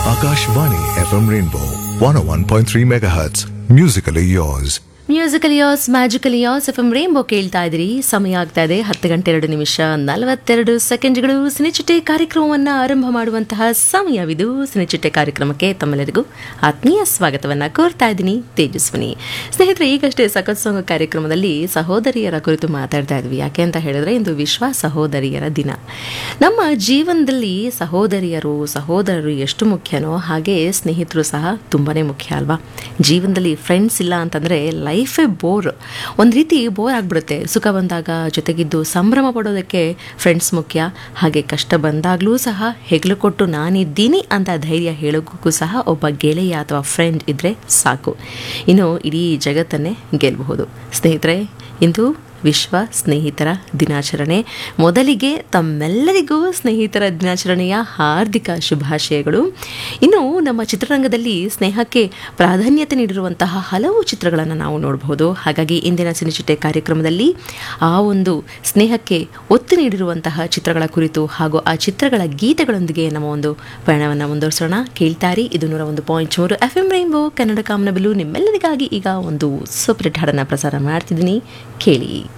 Akashvani FM Rainbow 101.3 MHz. Musically yours. Musically yours magically yours F M Rainbow ಕೇಳ್ತಾ ಇದ್ರಿ ಸಮಯ ಆಗ್ತಾ ಇದೆ ಹತ್ತು ಗಂಟೆ ಎರಡು ನಿಮಿಷ ನಲವತ್ತೆರಡು ಸೆಕೆಂಡ್ಗಳು ಸಿನಿಚಿಟ್ಟೆ ಕಾರ್ಯಕ್ರಮವನ್ನು ಆರಂಭ ಮಾಡುವಂತಹ ಸಮಯವಿದು ಸಿನಿಚಿಟ್ಟೆ ಕಾರ್ಯಕ್ರಮಕ್ಕೆ ತಮ್ಮೆಲ್ಲರಿಗೂ ಆತ್ಮೀಯ ಸ್ವಾಗತವನ್ನು ಕೋರ್ತಾ ಇದ್ದೀನಿ ತೇಜಸ್ವಿನಿ ಸ್ನೇಹಿತರೆ ಈಗಷ್ಟೇ ಸಖತ್ ಸಾಂಗ್ ಕಾರ್ಯಕ್ರಮದಲ್ಲಿ ಸಹೋದರಿಯರ ಕುರಿತು ಮಾತಾಡ್ತಾ ಇದ್ವಿ ಯಾಕೆ ಅಂತ ಹೇಳಿದ್ರೆ ಇಂದು ವಿಶ್ವ ಸಹೋದರಿಯರ ದಿನ ನಮ್ಮ ಜೀವನದಲ್ಲಿ ಸಹೋದರಿಯರು ಸಹೋದರರು ಎಷ್ಟು ಮುಖ್ಯನೋ ಹಾಗೆ ಸ್ನೇಹಿತರು ಸಹ ತುಂಬಾನೇ ಮುಖ್ಯ ಅಲ್ವಾ ಜೀವನದಲ್ಲಿ ಫ್ರೆಂಡ್ಸ್ ಇಲ್ಲ ಅಂತಂದ್ರೆ ಲೈಫೇ ಬೋರ್ ಒಂದು ರೀತಿ ಬೋರ್ ಆಗ್ಬಿಡುತ್ತೆ ಸುಖ ಬಂದಾಗ ಜೊತೆಗಿದ್ದು ಸಂಭ್ರಮ ಪಡೋದಕ್ಕೆ ಫ್ರೆಂಡ್ಸ್ ಮುಖ್ಯ ಹಾಗೆ ಕಷ್ಟ ಬಂದಾಗಲೂ ಸಹ ಹೆಗಲು ಕೊಟ್ಟು ನಾನಿದ್ದೀನಿ ಅಂತ ಧೈರ್ಯ ಹೇಳೋಕ್ಕೂ ಸಹ ಒಬ್ಬ ಗೆಳೆಯ ಅಥವಾ ಫ್ರೆಂಡ್ ಇದ್ದರೆ ಸಾಕು ಇನ್ನು ಇಡೀ ಜಗತ್ತನ್ನೇ ಗೆಲ್ಲಬಹುದು ಸ್ನೇಹಿತರೆ ಇಂದು ವಿಶ್ವ ಸ್ನೇಹಿತರ ದಿನಾಚರಣೆ ಮೊದಲಿಗೆ ತಮ್ಮೆಲ್ಲರಿಗೂ ಸ್ನೇಹಿತರ ದಿನಾಚರಣೆಯ ಹಾರ್ದಿಕ ಶುಭಾಶಯಗಳು ಇನ್ನು ನಮ್ಮ ಚಿತ್ರರಂಗದಲ್ಲಿ ಸ್ನೇಹಕ್ಕೆ ಪ್ರಾಧಾನ್ಯತೆ ನೀಡಿರುವಂತಹ ಹಲವು ಚಿತ್ರಗಳನ್ನು ನಾವು ನೋಡಬಹುದು ಹಾಗಾಗಿ ಇಂದಿನ ಸಿನಿಚಿಟ್ಟೆ ಕಾರ್ಯಕ್ರಮದಲ್ಲಿ ಆ ಒಂದು ಸ್ನೇಹಕ್ಕೆ ಒತ್ತು ನೀಡಿರುವಂತಹ ಚಿತ್ರಗಳ ಕುರಿತು ಹಾಗೂ ಆ ಚಿತ್ರಗಳ ಗೀತೆಗಳೊಂದಿಗೆ ನಮ್ಮ ಒಂದು ಪಯಣವನ್ನು ಮುಂದುವರಿಸೋಣ ಕೇಳ್ತಾರಿ ಇದು ನೂರ ಒಂದು ಪಾಯಿಂಟ್ ಮೂರು ಎಫ್ ಎಂ ರೈನ್ಬೋ ಕನ್ನಡ ಕಾಮನಬಿಲು ನಿಮ್ಮೆಲ್ಲರಿಗಾಗಿ ಈಗ ಒಂದು ಸೂಪರ್ ಹಿಟ್ ಹಾಡನ್ನು ಪ್ರಸಾರ ಮಾಡ್ತಿದ್ದೀನಿ ಕೇಳಿ